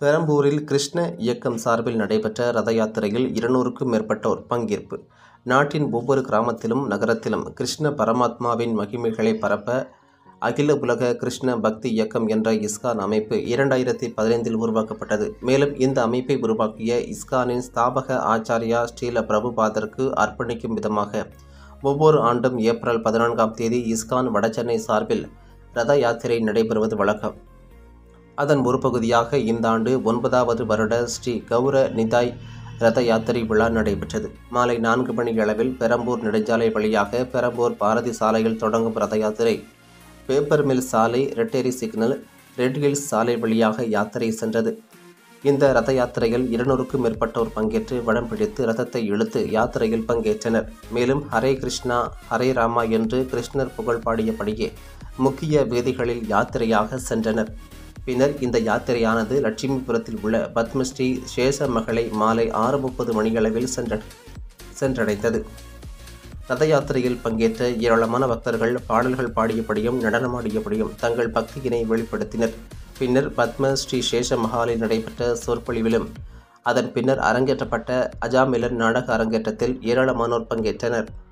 பெரம்பூரில் கிருஷ்ண இயக்கம் சார்பில் நடைபெற்ற ரத யாத்திரையில் இருநூறுக்கும் மேற்பட்டோர் பங்கேற்பு நாட்டின் ஒவ்வொரு கிராமத்திலும் நகரத்திலும் கிருஷ்ண பரமாத்மாவின் மகிமைகளை பரப்ப அகில உலக கிருஷ்ண பக்தி இயக்கம் என்ற இஸ்கான் அமைப்பு இரண்டாயிரத்தி பதினைந்தில் உருவாக்கப்பட்டது மேலும் இந்த அமைப்பை உருவாக்கிய இஸ்கானின் ஸ்தாபக ஆச்சாரியா ஸ்ரீல பிரபுபாதருக்கு அர்ப்பணிக்கும் விதமாக ஒவ்வொரு ஆண்டும் ஏப்ரல் பதினான்காம் தேதி இஸ்கான் வடசென்னை சார்பில் ரத யாத்திரை நடைபெறுவது வழக்கம் அதன் ஒரு பகுதியாக இந்த ஆண்டு ஒன்பதாவது வருட ஸ்ரீ கௌர நிதாய் ரத யாத்திரை விழா நடைபெற்றது மாலை நான்கு மணி அளவில் பெரம்பூர் நெடுஞ்சாலை வழியாக பெரம்பூர் பாரதி சாலையில் தொடங்கும் ரத யாத்திரை பேப்பர் மில் சாலை ரெட்டேரி சிக்னல் ரெட் ஹில்ஸ் சாலை வழியாக யாத்திரை சென்றது இந்த ரத யாத்திரையில் இருநூறுக்கும் மேற்பட்டோர் பங்கேற்று வடம் பிடித்து ரதத்தை இழுத்து யாத்திரையில் பங்கேற்றனர் மேலும் ஹரே கிருஷ்ணா ஹரே ராமா என்று கிருஷ்ணர் புகழ் பாடியபடியே முக்கிய வீதிகளில் யாத்திரையாக சென்றனர் பின்னர் இந்த யாத்திரையானது லட்சுமிபுரத்தில் உள்ள பத்மஸ்ரீ சேஷமகளை மாலை ஆறு முப்பது மணியளவில் சென்ற சென்றடைந்தது ரத யாத்திரையில் பங்கேற்ற ஏராளமான பக்தர்கள் பாடல்கள் பாடியபடியும் நடனமாடியபடியும் தங்கள் பக்தியினை வெளிப்படுத்தினர் பின்னர் பத்ம ஸ்ரீ சேஷ மஹாலில் நடைபெற்ற சொற்பொழிவிலும் அதன் பின்னர் அரங்கேற்றப்பட்ட அஜாமிலன் நாடக அரங்கேற்றத்தில் ஏராளமானோர் பங்கேற்றனர்